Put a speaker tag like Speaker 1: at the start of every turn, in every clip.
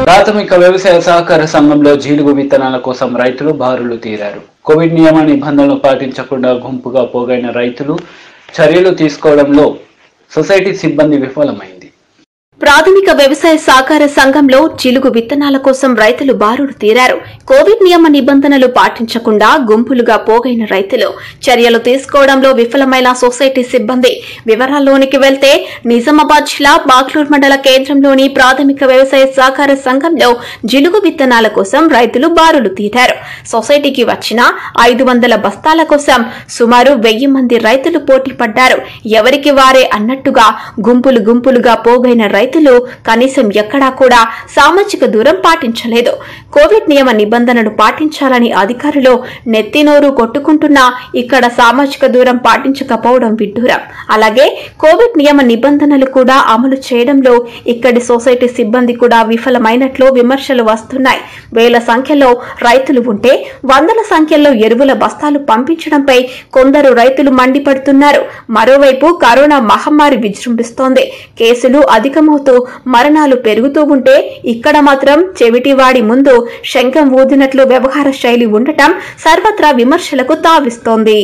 Speaker 1: ప్రాథమిక వ్యవసాయ సహకార సంఘంలో జీలుగు విత్తనాల కోసం రైతులు బారులు తీరారు కోవిడ్ నియమ నిబంధనలు పాటించకుండా గుంపుగా పోగైన రైతులు చర్యలు తీసుకోవడంలో సొసైటీ సిబ్బంది విఫలమైంది
Speaker 2: ప్రాథమిక వ్యవసాయ సహకార సంఘంలో చిలుగు విత్తనాల కోసం రైతులు బారులు తీరారు కోవిడ్ నియమ నిబంధనలు పాటించకుండా గుంపులుగా పోగైన రైతులు చర్యలు తీసుకోవడంలో విఫలమైన సొసైటీ సిబ్బంది వివరాల్లోనికి వెళ్తే నిజామాబాద్ జిల్లా బాక్లూర్ మండల కేంద్రంలోని ప్రాథమిక వ్యవసాయ సహకార సంఘంలో జిలుగు విత్తనాల కోసం రైతులు బారులు తీరారు సొసైటీకి వచ్చిన ఐదు వందల బస్తాల కోసం సుమారు వెయ్యి మంది రైతులు పోటీ పడ్డారు ఎవరికి వారే అన్నట్టుగా గుంపులు గుంపులుగా పోగైన రైతులు కనీసం ఎక్కడా కూడా సామాజిక దూరం పాటించలేదు కోవిడ్ నియమ నిబంధనలు పాటించాలని అధికారులు నెత్తినోరు కొట్టుకుంటున్నా ఇక్కడ సామాజిక దూరం పాటించకపోవడం విడ్డూరం అలాగే కోవిడ్ నియమ నిబంధనలు కూడా అమలు చేయడంలో ఇక్కడి సొసైటీ సిబ్బంది కూడా విఫలమైనట్లు విమర్శలు వస్తున్నాయి వేల సంఖ్యలో రైతులు ఉంటే వందల సంఖ్యలో ఎరువుల బస్తాలు పంపించడంపై కొందరు రైతులు మండిపడుతున్నారు మరోవైపు కరోనా మహమ్మారి విజృంభిస్తోంది కేసులు అధికమవుతూ మరణాలు పెరుగుతూ ఉంటే ఇక్కడ మాత్రం చెవిటివాడి ముందు శంఖం ఊదినట్లు వ్యవహార శైలి ఉండటం సర్వత్రా విమర్శలకు తావిస్తోంది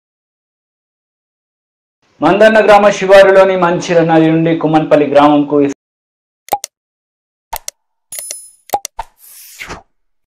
Speaker 1: మందన్న గ్రామ శివారులోని మంచిర నది నుండి కుమన్పల్లి గ్రామంకు